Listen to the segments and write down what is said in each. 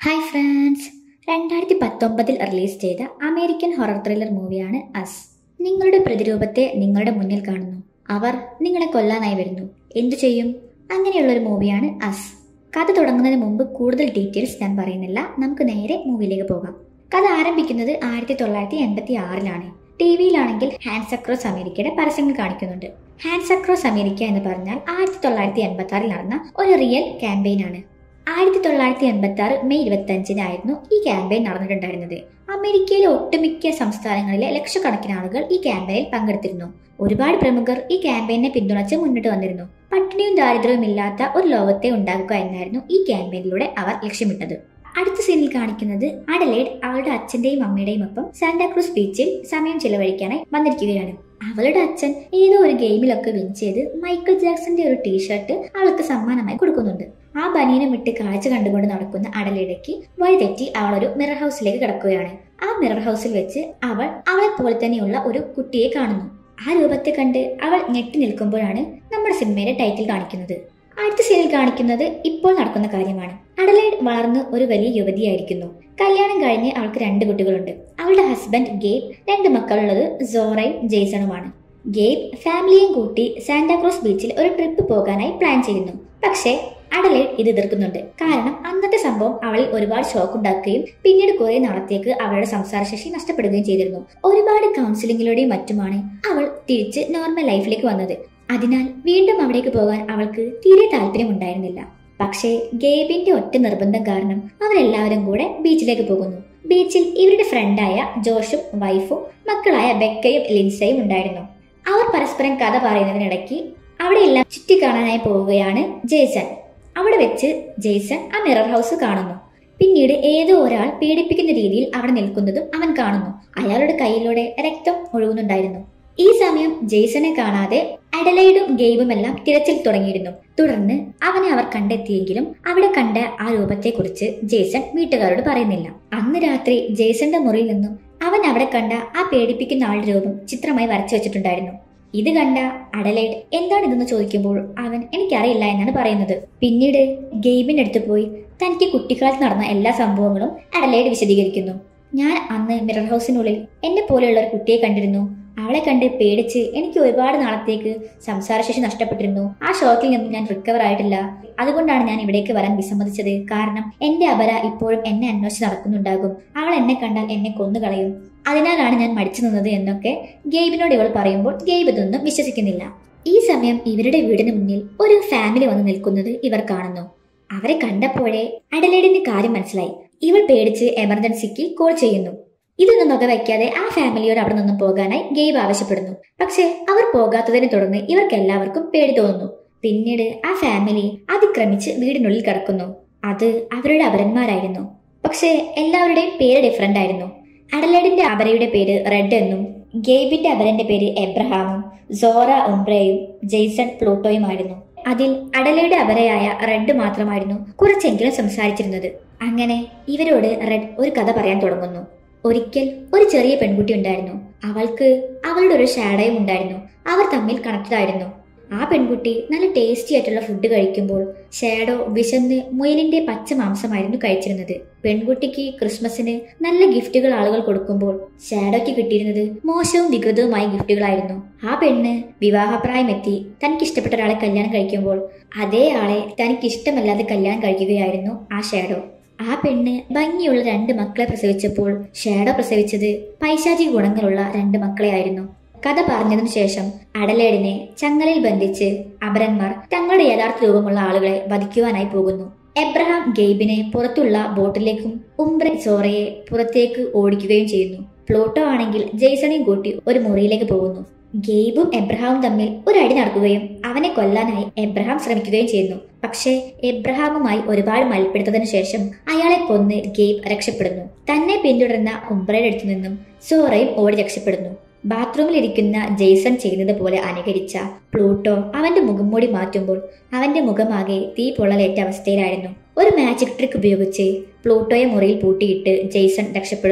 hi friends രണ്ടായിരത്തി പത്തൊമ്പതിൽ release ചെയ്ത അമേരിക്കൻ ഹൊറർ ത്രില്ലർ മൂവിയാണ് അസ് നിങ്ങളുടെ പ്രതിരൂപത്തെ നിങ്ങളുടെ മുന്നിൽ കാണുന്നു അവർ നിങ്ങളെ കൊല്ലാനായി വരുന്നു എന്തു ചെയ്യും അങ്ങനെയുള്ള ഒരു മൂവിയാണ് അസ് കഥ തുടങ്ങുന്നതിന് മുമ്പ് കൂടുതൽ ഡീറ്റെയിൽസ് ഞാൻ പറയുന്നില്ല നമുക്ക് നേരെ മൂവിയിലേക്ക് പോകാം കഥ ആരംഭിക്കുന്നത് ആയിരത്തി തൊള്ളായിരത്തി എൺപത്തി ആറിലാണ് ടി വിയിലാണെങ്കിൽ ഹാൻഡ്സ് അക്രോസ് അമേരിക്കയുടെ പരസ്യങ്ങൾ കാണിക്കുന്നുണ്ട് ഹാൻഡ്സ് അക്രോസ് അമേരിക്ക എന്ന് പറഞ്ഞാൽ ആയിരത്തി തൊള്ളായിരത്തി എൺപത്തി ആറിൽ നടന്ന ഒരു റിയൽ ക്യാമ്പയിൻ ആണ് ആയിരത്തി തൊള്ളായിരത്തി എൺപത്തി ആറ് മെയ് ഇരുപത്തി അഞ്ചിനായിരുന്നു ഈ ക്യാമ്പയിൻ നടന്നിട്ടുണ്ടായിരുന്നത് അമേരിക്കയിലെ ഒട്ടുമിക്ക സംസ്ഥാനങ്ങളിലെ ലക്ഷക്കണക്കിന് ആളുകൾ ഈ ക്യാമ്പയിനിൽ പങ്കെടുത്തിരുന്നു ഒരുപാട് പ്രമുഖർ ഈ ക്യാമ്പയിനെ പിന്തുണച്ച് മുന്നിട്ട് വന്നിരുന്നു പട്ടിണിയും ദാരിദ്ര്യവും ഇല്ലാത്ത ഒരു ലോകത്തെ ഉണ്ടാക്കുക എന്നായിരുന്നു ഈ ക്യാമ്പയിനിലൂടെ അവർ ലക്ഷ്യമിട്ടത് അടുത്ത സീനിൽ കാണിക്കുന്നത് അഡലേഡ് അവളുടെ അച്ഛന്റെയും അമ്മയുടെയും ഒപ്പം സാന്റാക്രൂസ് ബീച്ചിൽ സമയം ചിലവഴിക്കാനായി വന്നിരിക്കുകയാണ് അവളുടെ അച്ഛൻ ഏതോ ഒരു ഗെയിമിലൊക്കെ വിൻ ചെയ്ത് മൈക്കിൾ ജാക്സന്റെ ഒരു ടീഷർട്ട് അവൾക്ക് സമ്മാനമായി കൊടുക്കുന്നുണ്ട് ആ ബനീനം വിട്ട് കാഴ്ച കണ്ടുകൊണ്ട് നടക്കുന്ന അടലിടയ്ക്ക് വഴിതെറ്റി അവൾ ഒരു മിറർ ഹൗസിലേക്ക് കിടക്കുകയാണ് ആ മിറർ ഹൗസിൽ വെച്ച് അവൾ അവളെ പോലെ തന്നെയുള്ള ഒരു കുട്ടിയെ കാണുന്നു ആ രൂപത്തെ കണ്ട് അവൾ ഞെട്ടി നിൽക്കുമ്പോഴാണ് നമ്മുടെ സിനിമയുടെ ടൈറ്റിൽ കാണിക്കുന്നത് അടുത്ത സീനിൽ കാണിക്കുന്നത് ഇപ്പോൾ നടക്കുന്ന കാര്യമാണ് അഡലൈഡ് വളർന്ന് ഒരു വലിയ യുവതിയായിരിക്കുന്നു കല്യാണം കഴിഞ്ഞ് അവൾക്ക് രണ്ട് കുട്ടികളുണ്ട് അവളുടെ ഹസ്ബൻഡ് ഗേബ് രണ്ട് മക്കളുള്ളത് സോറയും ജെയ്സണുമാണ് ഗേബ് ഫാമിലിയും കൂട്ടി സാന്റാക്രോസ് ബീച്ചിൽ ഒരു ട്രിപ്പ് പോകാനായി പ്ലാൻ ചെയ്യുന്നു പക്ഷേ അഡലൈഡ് ഇത് എതിർക്കുന്നുണ്ട് കാരണം അന്നത്തെ സംഭവം അവളിൽ ഒരുപാട് ഷോക്ക് ഉണ്ടാക്കുകയും പിന്നീട് കുറെ നാളത്തേക്ക് അവളുടെ സംസാരശേഷി നഷ്ടപ്പെടുകയും ചെയ്തിരുന്നു ഒരുപാട് കൗൺസിലിങ്ങിലൂടെയും മറ്റുമാണ് അവൾ തിരിച്ച് നോർമൽ ലൈഫിലേക്ക് വന്നത് അതിനാൽ വീണ്ടും അവിടേക്ക് പോകാൻ അവൾക്ക് തീരെ താല്പര്യമുണ്ടായിരുന്നില്ല പക്ഷേ ഗേബിന്റെ ഒറ്റ നിർബന്ധം കാരണം അവരെല്ലാവരും കൂടെ ബീച്ചിലേക്ക് പോകുന്നു ബീച്ചിൽ ഇവരുടെ ഫ്രണ്ടായ ജോഷും വൈഫും മക്കളായ ബെക്കയും ലിൻസയും ഉണ്ടായിരുന്നു അവർ പരസ്പരം കഥ പറയുന്നതിനിടയ്ക്ക് അവിടെയെല്ലാം ചുറ്റിക്കാണാനായി പോവുകയാണ് ജേസൺ അവിടെ വെച്ച് ജേസൺ ആ മിറർ ഹൗസ് കാണുന്നു പിന്നീട് ഏതോ ഒരാൾ പീഡിപ്പിക്കുന്ന രീതിയിൽ അവിടെ നിൽക്കുന്നതും അവൻ കാണുന്നു അയാളുടെ കയ്യിലൂടെ രക്തം ഒഴുകുന്നുണ്ടായിരുന്നു ഈ സമയം ജെയ്സനെ കാണാതെ അഡലൈഡും ഗെയിബും എല്ലാം തിരച്ചിൽ തുടങ്ങിയിരുന്നു തുടർന്ന് അവനെ അവർ കണ്ടെത്തിയെങ്കിലും അവിടെ കണ്ട ആ രൂപത്തെക്കുറിച്ച് ജേസൺ വീട്ടുകാരോട് പറയുന്നില്ല അന്ന് രാത്രി ജേസന്റെ മുറിയിൽ നിന്നും അവൻ അവിടെ കണ്ട ആ പേടിപ്പിക്കുന്ന ആളുടെ രൂപം ചിത്രമായി വരച്ചു വെച്ചിട്ടുണ്ടായിരുന്നു ഇത് കണ്ട അഡലൈഡ് എന്താണ് ഇതെന്ന് ചോദിക്കുമ്പോൾ അവൻ എനിക്കറിയില്ല എന്നാണ് പറയുന്നത് പിന്നീട് ഗെയിമിന്റെ അടുത്ത് പോയി തനിക്ക് കുട്ടിക്കാലത്ത് നടന്ന എല്ലാ സംഭവങ്ങളും അഡലൈഡ് വിശദീകരിക്കുന്നു ഞാൻ അന്ന് മിറർ ഹൗസിനുള്ളിൽ എന്നെ പോലെയുള്ള ഒരു കുട്ടിയെ കണ്ടിരുന്നു അവളെ കണ്ട് പേടിച്ച് എനിക്ക് ഒരുപാട് നാളത്തേക്ക് സംസാരശേഷി നഷ്ടപ്പെട്ടിരുന്നു ആ ഷോക്കിൽ നിന്നും ഞാൻ റിക്കവർ ആയിട്ടില്ല അതുകൊണ്ടാണ് ഞാൻ ഇവിടേക്ക് വരാൻ വിസമ്മതിച്ചത് കാരണം എന്റെ അപര ഇപ്പോഴും എന്നെ അന്വേഷിച്ച് നടക്കുന്നുണ്ടാകും അവൾ എന്നെ കണ്ടാൽ എന്നെ കൊന്നുകളയും അതിനാലാണ് ഞാൻ മടിച്ചു നിന്നത് എന്നൊക്കെ ഗെയ്ബിനോട് ഇവൾ പറയുമ്പോൾ ഗെയ്ബ് ഇതൊന്നും വിശ്വസിക്കുന്നില്ല ഈ സമയം ഇവരുടെ വീടിന് മുന്നിൽ ഒരു ഫാമിലി വന്ന് നിൽക്കുന്നത് ഇവർ കാണുന്നു അവരെ കണ്ടപ്പോഴേ അഡലേഡിന്റെ കാര്യം മനസ്സിലായി ഇവൾ പേടിച്ച് എമർജൻസിക്ക് കോൾ ചെയ്യുന്നു ഇതൊന്നും വകവയ്ക്കാതെ ആ ഫാമിലിയോട് അവിടെ നിന്നും പോകാനായി ഗെയ്ബ് ആവശ്യപ്പെടുന്നു പക്ഷേ അവർ പോകാത്തതിനെ തുടർന്ന് ഇവർക്ക് എല്ലാവർക്കും പേടി തോന്നുന്നു പിന്നീട് ആ ഫാമിലി അതിക്രമിച്ച് വീടിനുള്ളിൽ കിടക്കുന്നു അത് അവരുടെ അപരന്മാരായിരുന്നു പക്ഷേ എല്ലാവരുടെയും പേര് ഡിഫറെന്റ് ആയിരുന്നു അഡലേഡിന്റെ അപരയുടെ പേര് റെഡ് എന്നും ഗെയ്ബിന്റെ അപരന്റെ പേര് എബ്രഹാമും സോറ ഉംബ്രയും ജെയ്സൺ പ്ലൂട്ടോയുമായിരുന്നു അതിൽ അഡലയുടെ അപരയായ റെഡ് മാത്രമായിരുന്നു കുറച്ചെങ്കിലും സംസാരിച്ചിരുന്നത് അങ്ങനെ ഇവരോട് റെഡ് ഒരു കഥ പറയാൻ തുടങ്ങുന്നു ഒരിക്കൽ ഒരു ചെറിയ പെൺകുട്ടി ഉണ്ടായിരുന്നു അവൾക്ക് അവളുടെ ഒരു ഷാഡോയും ഉണ്ടായിരുന്നു അവർ തമ്മിൽ കണക്റ്റഡ് ആയിരുന്നു ആ പെൺകുട്ടി നല്ല ടേസ്റ്റി ആയിട്ടുള്ള ഫുഡ് കഴിക്കുമ്പോൾ ഷാഡോ വിശന്ന് മുയലിന്റെ പച്ച മാംസമായിരുന്നു കഴിച്ചിരുന്നത് പെൺകുട്ടിക്ക് ക്രിസ്മസിന് നല്ല ഗിഫ്റ്റുകൾ ആളുകൾ കൊടുക്കുമ്പോൾ ഷാഡോയ്ക്ക് കിട്ടിയിരുന്നത് മോശവും വികൃതവുമായ ഗിഫ്റ്റുകളായിരുന്നു ആ പെണ്ണ് വിവാഹപ്രായമെത്തി തനിക്ക് ഇഷ്ടപ്പെട്ട ഒരാളെ കല്യാണം കഴിക്കുമ്പോൾ അതേ ആളെ തനിക്ക് ഇഷ്ടമല്ലാതെ കല്യാണം കഴിക്കുകയായിരുന്നു ആ ഷാഡോ ആ പെണ്ണ് ഭംഗിയുള്ള രണ്ട് മക്കളെ പ്രസവിച്ചപ്പോൾ ഷാഡോ പ്രസവിച്ചത് പൈശാചിക ഗുണങ്ങളുള്ള രണ്ട് മക്കളെയായിരുന്നു കഥ പറഞ്ഞതിനു ശേഷം അഡലേഡിനെ ചങ്ങലയിൽ ബന്ധിച്ച് അപരന്മാർ തങ്ങളുടെ യഥാർത്ഥ രൂപമുള്ള ആളുകളെ വധിക്കുവാനായി പോകുന്നു എബ്രഹാം ഗെയ്ബിനെ പുറത്തുള്ള ബോട്ടിലേക്കും ഉംബ്രെ സോറയെ പുറത്തേക്ക് ഓടിക്കുകയും ചെയ്യുന്നു പ്ലോട്ടോ ആണെങ്കിൽ ജെയ്സണെയും കൂട്ടി ഒരു മുറിയിലേക്ക് പോകുന്നു ഗെയ്ബും എബ്രഹാമും തമ്മിൽ ഒരു അടി നടക്കുകയും അവനെ കൊല്ലാനായി എബ്രഹാം ശ്രമിക്കുകയും ചെയ്യുന്നു പക്ഷേ എബ്രഹാമുമായി ഒരുപാട് മൽപ്പിടുത്തതിനു ശേഷം അയാളെ കൊന്ന് ഗെയ്ബ് രക്ഷപ്പെടുന്നു തന്നെ പിന്തുടർന്ന ഉംബ്രയുടെ അടുത്തു നിന്നും സോറയും ഓടി രക്ഷപ്പെടുന്നു ബാത്റൂമിൽ ഇരിക്കുന്ന ജെയ്സൺ ചെയ്യുന്നത് പോലെ അനുകരിച്ച പ്ലൂട്ടോ അവന്റെ മുഖംമൂടി മാറ്റുമ്പോൾ അവന്റെ മുഖമാകെ തീ പൊള്ളലേറ്റ അവസ്ഥയിലായിരുന്നു ഒരു മാജിക് ട്രിക്ക് ഉപയോഗിച്ച് പ്ലൂട്ടോയെ മുറിയിൽ പൂട്ടിയിട്ട് ജെയ്സൺ രക്ഷപ്പെടുന്നു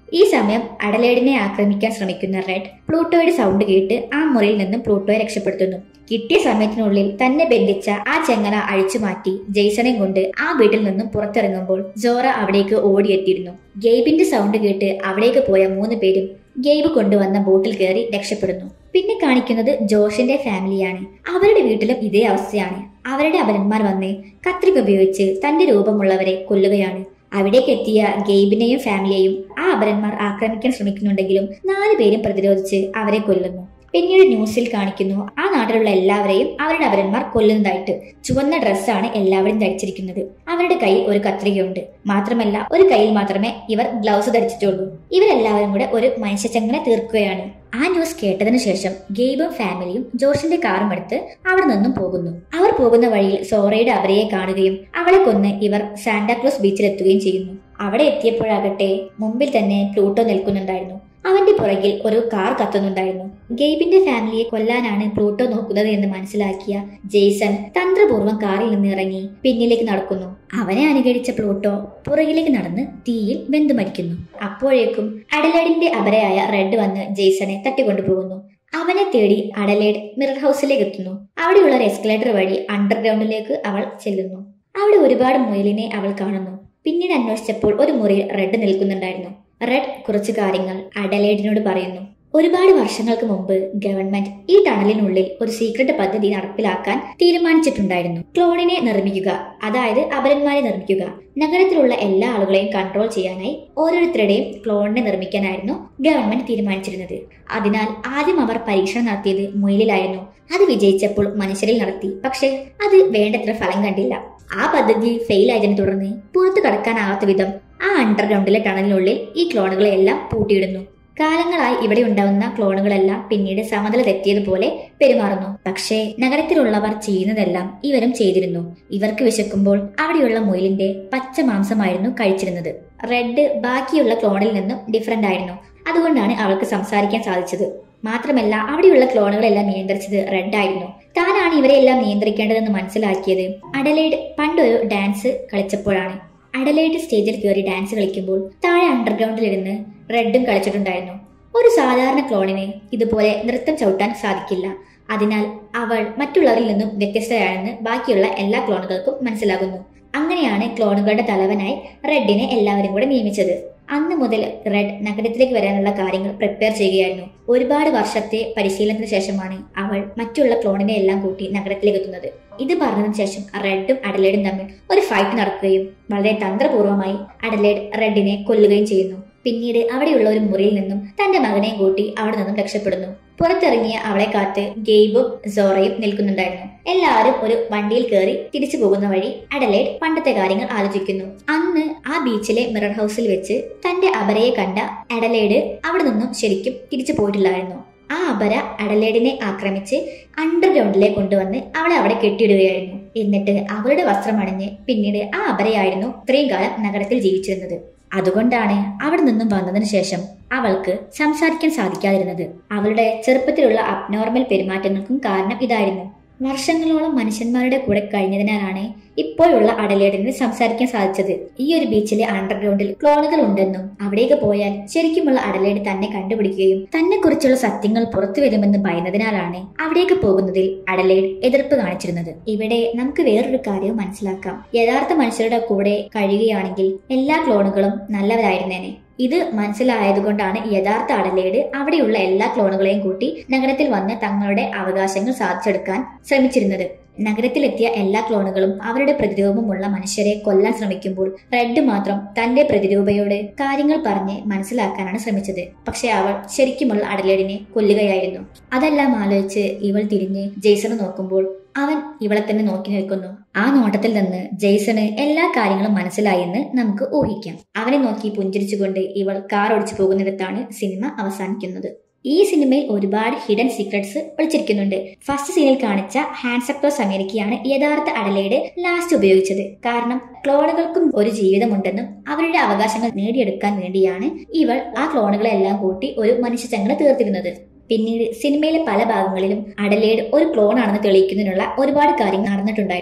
ഈ സമയം അഡലേഡിനെ ആക്രമിക്കാൻ ശ്രമിക്കുന്ന റെഡ് പ്ലൂട്ടോയുടെ സൗണ്ട് കേട്ട് ആ മുറിയിൽ നിന്നും പ്ലൂട്ടോയെ രക്ഷപ്പെടുത്തുന്നു കിട്ടിയ സമയത്തിനുള്ളിൽ തന്നെ ബന്ധിച്ച ആ ചെങ്ങല അഴിച്ചു മാറ്റി ജെയ്സണെ കൊണ്ട് ആ വീട്ടിൽ നിന്നും പുറത്തിറങ്ങുമ്പോൾ ജോറ അവിടേക്ക് ഓടിയെത്തിയിരുന്നു ഗെയ്ബിന്റെ സൗണ്ട് കേട്ട് അവിടേക്ക് പോയ മൂന്ന് പേരും ഗെയ്ബ് കൊണ്ടുവന്ന ബോട്ടിൽ കയറി രക്ഷപ്പെടുന്നു പിന്നെ കാണിക്കുന്നത് ജോഷിന്റെ ഫാമിലിയാണ് അവരുടെ വീട്ടിലും ഇതേ അവസ്ഥയാണ് അവരുടെ അപരന്മാർ വന്ന് കത്രിക ഉപയോഗിച്ച് തന്റെ രൂപമുള്ളവരെ കൊല്ലുകയാണ് അവിടേക്ക് എത്തിയ ഗെയ്ബിനെയും ഫാമിലിയെയും ആ അപരന്മാർ ആക്രമിക്കാൻ ശ്രമിക്കുന്നുണ്ടെങ്കിലും നാല് പേരും പ്രതിരോധിച്ച് അവരെ കൊല്ലുന്നു പിന്നീട് ന്യൂസിൽ കാണിക്കുന്നു ആ നാട്ടിലുള്ള എല്ലാവരെയും അവരുടെ അപരന്മാർ കൊല്ലുന്നതായിട്ട് ചുവന്ന ഡ്രസ്സാണ് എല്ലാവരും ധരിച്ചിരിക്കുന്നത് അവരുടെ കയ്യിൽ ഒരു കത്രികയുണ്ട് മാത്രമല്ല ഒരു കയ്യിൽ മാത്രമേ ഇവർ ഗ്ലൗസ് ധരിച്ചിട്ടുള്ളൂ ഇവരെല്ലാവരും കൂടെ ഒരു മനുഷ്യച്ചങ്ങനെ തീർക്കുകയാണ് ആ ന്യൂസ് കേട്ടതിനു ശേഷം ഗെയ്ബും ഫാമിലിയും ജോർജിന്റെ കാറും എടുത്ത് അവിടെ നിന്നും പോകുന്നു അവർ പോകുന്ന വഴിയിൽ സോറയുടെ അവരയെ കാണുകയും അവളെ കൊന്ന് ഇവർ സാന്റാക്ലോസ് ബീച്ചിലെത്തുകയും ചെയ്യുന്നു അവിടെ എത്തിയപ്പോഴാകട്ടെ മുമ്പിൽ തന്നെ പ്ലൂട്ടോ നിൽക്കുന്നുണ്ടായിരുന്നു അവന്റെ പുറകിൽ ഒരു കാർ കത്തുന്നുണ്ടായിരുന്നു ഗെയ്ബിന്റെ ഫാമിലിയെ കൊല്ലാനാണ് പ്ലൂട്ടോ നോക്കുന്നത് എന്ന് മനസ്സിലാക്കിയ ജെയ്സൺ തന്ത്രപൂർവ്വം കാറിൽ നിന്ന് ഇറങ്ങി പിന്നിലേക്ക് നടക്കുന്നു അവനെ അനുകരിച്ച പ്ലൂട്ടോ പുറകിലേക്ക് നടന്ന് തീയിൽ വെന്തു മരിക്കുന്നു അപ്പോഴേക്കും അഡലേഡിന്റെ അപരയായ റെഡ് വന്ന് ജെയ്സനെ തട്ടിക്കൊണ്ടുപോകുന്നു അവനെ തേടി അഡലേഡ് മിറർ ഹൗസിലേക്ക് എത്തുന്നു അവിടെയുള്ള ഒരു എസ്കലേറ്റർ വഴി അണ്ടർഗ്രൗണ്ടിലേക്ക് അവൾ ചെല്ലുന്നു അവിടെ ഒരുപാട് മുയലിനെ അവൾ കാണുന്നു പിന്നീട് അന്വേഷിച്ചപ്പോൾ ഒരു മുറിയിൽ റെഡ് നിൽക്കുന്നുണ്ടായിരുന്നു റെഡ് കുറച്ച് കാര്യങ്ങൾ അഡലേഡിനോട് പറയുന്നു ഒരുപാട് വർഷങ്ങൾക്ക് മുമ്പ് ഗവൺമെന്റ് ഈ ടണലിനുള്ളിൽ ഒരു സീക്രട്ട് പദ്ധതി നടപ്പിലാക്കാൻ തീരുമാനിച്ചിട്ടുണ്ടായിരുന്നു ക്ലോണിനെ നിർമ്മിക്കുക അതായത് അപരന്മാരെ നിർമ്മിക്കുക നഗരത്തിലുള്ള എല്ലാ ആളുകളെയും കൺട്രോൾ ചെയ്യാനായി ഓരോരുത്തരുടെയും ക്ലോണിനെ നിർമ്മിക്കാനായിരുന്നു ഗവൺമെന്റ് തീരുമാനിച്ചിരുന്നത് അതിനാൽ ആദ്യം അവർ പരീക്ഷണം നടത്തിയത് മുയലിലായിരുന്നു അത് വിജയിച്ചപ്പോൾ മനുഷ്യരിൽ നടത്തി പക്ഷേ അത് വേണ്ടത്ര ഫലം കണ്ടില്ല ആ പദ്ധതി ഫെയിൽ ആയതിനെ തുടർന്ന് പുറത്തു കടക്കാനാവാത്ത വിധം ആ അണ്ടർഗ്രൗണ്ടിലെ ടണലിനുള്ളിൽ ഈ ക്ലോണുകളെല്ലാം പൂട്ടിയിടുന്നു കാലങ്ങളായി ഇവിടെ ഉണ്ടാവുന്ന ക്ലോണുകളെല്ലാം പിന്നീട് സമനില തെറ്റിയതുപോലെ പെരുമാറുന്നു പക്ഷേ നഗരത്തിലുള്ളവർ ചെയ്യുന്നതെല്ലാം ഇവരും ചെയ്തിരുന്നു ഇവർക്ക് വിശക്കുമ്പോൾ അവിടെയുള്ള മുയലിന്റെ പച്ച മാംസമായിരുന്നു കഴിച്ചിരുന്നത് റെഡ് ബാക്കിയുള്ള ക്ലോണിൽ നിന്നും ഡിഫറെന്റ് ആയിരുന്നു അതുകൊണ്ടാണ് അവൾക്ക് സംസാരിക്കാൻ സാധിച്ചത് മാത്രമല്ല അവിടെയുള്ള ക്ലോണുകളെല്ലാം നിയന്ത്രിച്ചത് റെഡ് ആയിരുന്നു താനാണ് ഇവരെല്ലാം നിയന്ത്രിക്കേണ്ടതെന്ന് മനസ്സിലാക്കിയത് അഡലൈഡ് പണ്ടൊരു ഡാൻസ് കളിച്ചപ്പോഴാണ് അഡലൈഡ് സ്റ്റേജിൽ കയറി ഡാൻസ് കളിക്കുമ്പോൾ താഴെ അണ്ടർഗ്രൗണ്ടിലിരുന്ന് റെഡും കളിച്ചിട്ടുണ്ടായിരുന്നു ഒരു സാധാരണ ക്ലോണിന് ഇതുപോലെ നൃത്തം ചവിട്ടാൻ സാധിക്കില്ല അതിനാൽ അവൾ മറ്റുള്ളവരിൽ നിന്നും വ്യത്യസ്തയാണെന്ന് ബാക്കിയുള്ള എല്ലാ ക്ലോണുകൾക്കും മനസ്സിലാകുന്നു അങ്ങനെയാണ് ക്ലോണുകളുടെ തലവനായി റെഡിനെ എല്ലാവരും കൂടെ നിയമിച്ചത് അന്ന് മുതൽ റെഡ് നഗരത്തിലേക്ക് വരാനുള്ള കാര്യങ്ങൾ പ്രിപ്പയർ ചെയ്യുകയായിരുന്നു ഒരുപാട് വർഷത്തെ പരിശീലനത്തിന് ശേഷമാണ് അവൾ മറ്റുള്ള ക്ലോണിനെ എല്ലാം കൂട്ടി നഗരത്തിലേക്ക് എത്തുന്നത് ഇത് പറഞ്ഞതിന് ശേഷം റെഡും അഡലേഡും തമ്മിൽ ഒരു ഫൈറ്റ് നടക്കുകയും വളരെ തന്ത്രപൂർവ്വമായി അഡലേഡ് റെഡിനെ കൊല്ലുകയും ചെയ്യുന്നു പിന്നീട് അവിടെയുള്ള ഒരു മുറിയിൽ നിന്നും തന്റെ മകനെയും കൂട്ടി അവിടെ നിന്നും രക്ഷപ്പെടുന്നു പുറത്തിറങ്ങിയ അവളെ കാത്ത് ഗെയ്ബും സോറയും നിൽക്കുന്നുണ്ടായിരുന്നു എല്ലാവരും ഒരു വണ്ടിയിൽ കയറി തിരിച്ചു പോകുന്ന വഴി അഡലേഡ് പണ്ടത്തെ കാര്യങ്ങൾ ആലോചിക്കുന്നു അന്ന് ആ ബീച്ചിലെ മിറർ ഹൗസിൽ വെച്ച് തന്റെ അപരയെ കണ്ട അഡലേഡ് അവിടെ നിന്നും ശരിക്കും തിരിച്ചു പോയിട്ടില്ലായിരുന്നു ആ അപര അഡലേഡിനെ ആക്രമിച്ച് അണ്ടർഗ്രൗണ്ടിലേക്ക് കൊണ്ടുവന്ന് അവളെ അവിടെ കെട്ടിയിടുകയായിരുന്നു എന്നിട്ട് അവളുടെ വസ്ത്രം അണിഞ്ഞ് പിന്നീട് ആ അപരയായിരുന്നു ഇത്രയും കാലം നഗരത്തിൽ ജീവിച്ചിരുന്നത് അതുകൊണ്ടാണ് അവിടെ നിന്നും വന്നതിന് ശേഷം അവൾക്ക് സംസാരിക്കാൻ സാധിക്കാതിരുന്നത് അവളുടെ ചെറുപ്പത്തിലുള്ള അബ്നോർമൽ പെരുമാറ്റങ്ങൾക്കും കാരണം ഇതായിരുന്നു വർഷങ്ങളോളം മനുഷ്യന്മാരുടെ കൂടെ കഴിഞ്ഞതിനാലാണ് ഇപ്പോഴുള്ള അടലേഡിന് സംസാരിക്കാൻ സാധിച്ചത് ഈ ഒരു ബീച്ചിലെ അണ്ടർഗ്രൗണ്ടിൽ ക്ലോണുകൾ ഉണ്ടെന്നും അവിടേക്ക് പോയാൽ ശരിക്കുമുള്ള അടലേഡ് തന്നെ കണ്ടുപിടിക്കുകയും തന്നെ കുറിച്ചുള്ള സത്യങ്ങൾ പുറത്തു വരുമെന്ന് ഭയന്നതിനാലാണ് അവിടേക്ക് പോകുന്നതിൽ അടലേഡ് എതിർപ്പ് കാണിച്ചിരുന്നത് ഇവിടെ നമുക്ക് വേറൊരു കാര്യവും മനസ്സിലാക്കാം യഥാർത്ഥ മനുഷ്യരുടെ കൂടെ കഴിയുകയാണെങ്കിൽ എല്ലാ ക്ലോണുകളും നല്ലവരായിരുന്നേനെ ഇത് മനസ്സിലായതുകൊണ്ടാണ് യഥാർത്ഥ അടലേഡ് അവിടെയുള്ള എല്ലാ ക്ലോണുകളെയും കൂട്ടി നഗരത്തിൽ വന്ന് തങ്ങളുടെ അവകാശങ്ങൾ സാധിച്ചെടുക്കാൻ ശ്രമിച്ചിരുന്നത് നഗരത്തിലെത്തിയ എല്ലാ ക്ലോണുകളും അവരുടെ പ്രതിരൂപമുള്ള മനുഷ്യരെ കൊല്ലാൻ ശ്രമിക്കുമ്പോൾ റെഡ് മാത്രം തന്റെ പ്രതിരൂപയോട് കാര്യങ്ങൾ പറഞ്ഞ് മനസ്സിലാക്കാനാണ് ശ്രമിച്ചത് പക്ഷെ അവൾ ശരിക്കുമുള്ള അടലേഡിനെ കൊല്ലുകയായിരുന്നു അതെല്ലാം ആലോചിച്ച് ഇവൾ തിരിഞ്ഞ് ജെയ്സണ് നോക്കുമ്പോൾ അവൻ ഇവളെ തന്നെ നോക്കി നിൽക്കുന്നു ആ നോട്ടത്തിൽ നിന്ന് ജെയ്സണ് എല്ലാ കാര്യങ്ങളും മനസ്സിലായി എന്ന് നമുക്ക് ഊഹിക്കാം അവനെ നോക്കി പുഞ്ചിരിച്ചുകൊണ്ട് ഇവൾ കാർ ഓടിച്ചു പോകുന്നിടത്താണ് സിനിമ അവസാനിക്കുന്നത് ഈ സിനിമയിൽ ഒരുപാട് ഹിഡൻ സീക്രട്സ് ഒളിച്ചിരിക്കുന്നുണ്ട് ഫസ്റ്റ് സീനിൽ കാണിച്ച ഹാൻഡ്സ് അക്രോസ് അമേരിക്കയാണ് യഥാർത്ഥ അഡലേഡ് ലാസ്റ്റ് ഉപയോഗിച്ചത് കാരണം ക്ലോണുകൾക്കും ഒരു ജീവിതമുണ്ടെന്നും അവരുടെ അവകാശങ്ങൾ നേടിയെടുക്കാൻ വേണ്ടിയാണ് ഇവൾ ആ ക്ലോണുകളെല്ലാം കൂട്ടി ഒരു മനുഷ്യചങ്ങല തീർത്തിരുന്നത് പിന്നീട് സിനിമയിലെ പല ഭാഗങ്ങളിലും അഡലേഡ് ഒരു ക്ലോൺ ആണെന്ന് തെളിയിക്കുന്നതിനുള്ള ഒരുപാട് കാര്യങ്ങൾ നടന്നിട്ടുണ്ടായിരുന്നു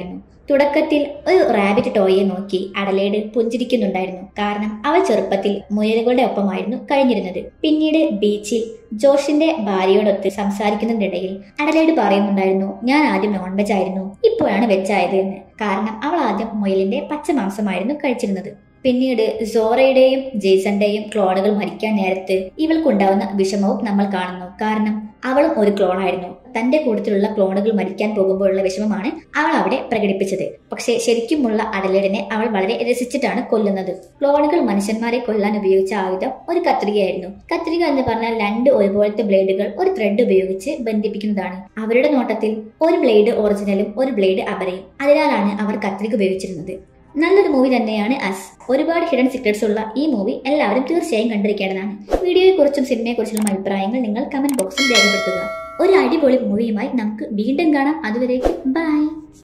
തുടക്കത്തിൽ ഒരു റാബിറ്റ് ടോയെ നോക്കി അഡലേഡ് പുഞ്ചിരിക്കുന്നുണ്ടായിരുന്നു കാരണം അവൾ ചെറുപ്പത്തിൽ മുയലുകളുടെ ഒപ്പമായിരുന്നു കഴിഞ്ഞിരുന്നത് പിന്നീട് ബീച്ചിൽ ജോഷിന്റെ ഭാര്യയോടൊത്ത് സംസാരിക്കുന്നതിനിടയിൽ അഡലേഡ് പറയുന്നുണ്ടായിരുന്നു ഞാൻ ആദ്യം നോൺ വെജ് ആയിരുന്നു ഇപ്പോഴാണ് വെജ് ആയത് എന്ന് കാരണം അവൾ ആദ്യം മുയലിന്റെ പച്ച മാംസമായിരുന്നു കഴിച്ചിരുന്നത് പിന്നീട് സോറയുടെയും ജേസന്റെയും ക്ലോണുകൾ മരിക്കാൻ നേരത്ത് ഇവൾക്കുണ്ടാവുന്ന വിഷമവും നമ്മൾ കാണുന്നു കാരണം അവളും ഒരു ക്ലോണായിരുന്നു തന്റെ കൂട്ടത്തിലുള്ള ക്ലോണുകൾ മരിക്കാൻ പോകുമ്പോഴുള്ള വിഷമമാണ് അവൾ അവിടെ പ്രകടിപ്പിച്ചത് പക്ഷേ ശരിക്കുമുള്ള അടലേടിനെ അവൾ വളരെ രസിച്ചിട്ടാണ് കൊല്ലുന്നത് ക്ലോണുകൾ മനുഷ്യന്മാരെ കൊല്ലാൻ ഉപയോഗിച്ച ആയുധം ഒരു കത്രികയായിരുന്നു കത്രിക എന്ന് പറഞ്ഞാൽ രണ്ട് ഒരുപോലത്തെ ബ്ലേഡുകൾ ഒരു ത്രെഡ് ഉപയോഗിച്ച് ബന്ധിപ്പിക്കുന്നതാണ് അവരുടെ നോട്ടത്തിൽ ഒരു ബ്ലേഡ് ഒറിജിനലും ഒരു ബ്ലേഡ് അപരയും അതിനാലാണ് അവർ കത്രിക ഉപയോഗിച്ചിരുന്നത് നല്ലൊരു മൂവി തന്നെയാണ് അസ് ഒരുപാട് ഹിഡൻ സീക്രട്സ് ഉള്ള ഈ മൂവി എല്ലാവരും തീർച്ചയായും കണ്ടിരിക്കേണ്ടതാണ് വീഡിയോയെക്കുറിച്ചും സിനിമയെക്കുറിച്ചുള്ള അഭിപ്രായങ്ങൾ നിങ്ങൾ കമന്റ് ബോക്സിൽ രേഖപ്പെടുത്തുക ഒരു അടിപൊളി മൂവിയുമായി നമുക്ക് വീണ്ടും കാണാം അതുവരേക്കും ബൈ